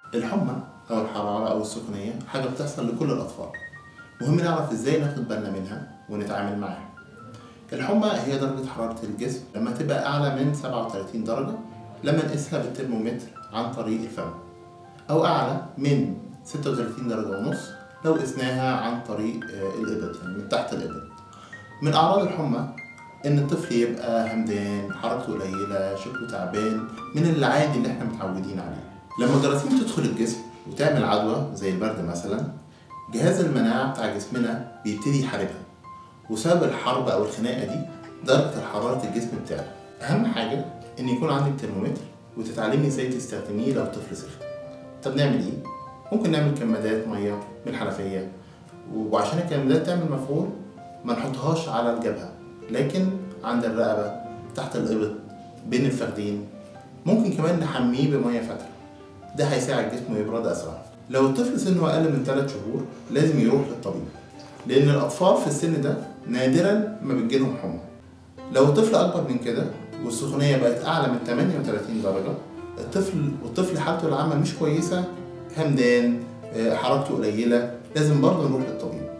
الحمى أو الحرارة أو السخونية حاجة بتحصل لكل الأطفال مهم نعرف إزاي ناخد بالنا منها ونتعامل معاها الحمى هي درجة حرارة الجسم لما تبقى أعلى من 37 درجة لما نقيسها بالترمومتر عن طريق الفم أو أعلى من 36 درجة ونص لو قسناها عن طريق آه، الإبط يعني من تحت الإبط من أعراض الحمى إن الطفل يبقى همدان حركته قليلة شكله تعبان من العادي اللي إحنا متعودين عليه لما الجراثيم تدخل الجسم وتعمل عدوى زي البرد مثلا جهاز المناعة بتاع جسمنا بيبتدي يحاربها وسبب الحرب أو الخناقة دي درجة حرارة الجسم بتاعه أهم حاجة إن يكون عندك ترمومتر وتتعلمي إزاي تستخدميه لو الطفل سخن طب نعمل إيه؟ ممكن نعمل كمادات مية من الحنفية وعشان الكمادات تعمل مفعول ما نحطهاش على الجبهة لكن عند الرقبة تحت الإبط بين الفخدين ممكن كمان نحميه بمية فترة ده هيساعد جسمه يبرد أسرع لو الطفل سنه أقل من 3 شهور لازم يروح للطبيب لأن الأطفال في السن ده نادرا ما بتجيلهم حمى لو الطفل أكبر من كده والسخونية بقت أعلى من 38 درجة الطفل والطفل حالته العامة مش كويسة همدان آه، حركته قليلة لازم برضه نروح للطبيب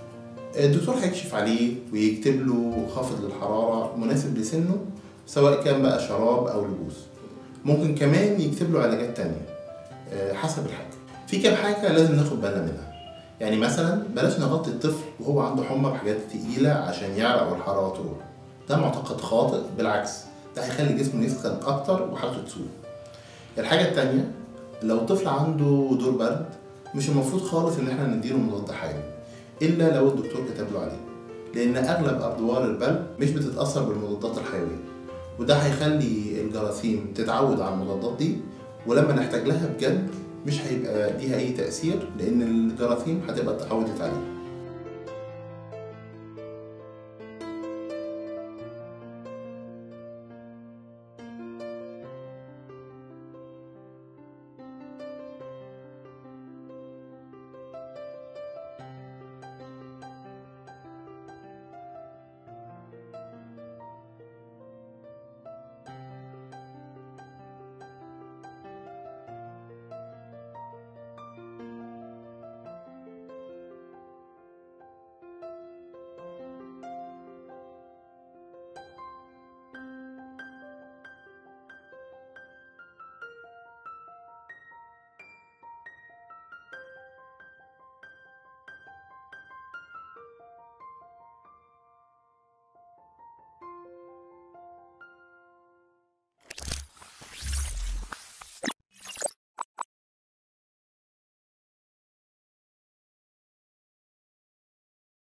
الدكتور هيكشف عليه ويكتب له خافض للحرارة مناسب لسنه سواء كان بقى شراب أو لبوس ممكن كمان يكتب له علاجات تانية آه، حسب الحاجة في كام حاجة لازم ناخد بالنا منها يعني مثلا بلاش نغطي الطفل وهو عنده حمى بحاجات تقيلة عشان يعرق والحرارة تروح ده معتقد خاطئ بالعكس ده هيخلي جسمه يسخن أكتر وحالته تسوء الحاجة التانية لو الطفل عنده دور برد مش المفروض خالص إن احنا نديله مضاد حيوي إلا لو الدكتور كتب له عليه لأن أغلب أدوار البرد مش بتتأثر بالمضادات الحيوية وده هيخلي الجراثيم تتعود على المضادات دي ولما نحتاج لها بجد مش هيبقى ليها أي تأثير لأن الجراثيم هتبقى اتعودت عليه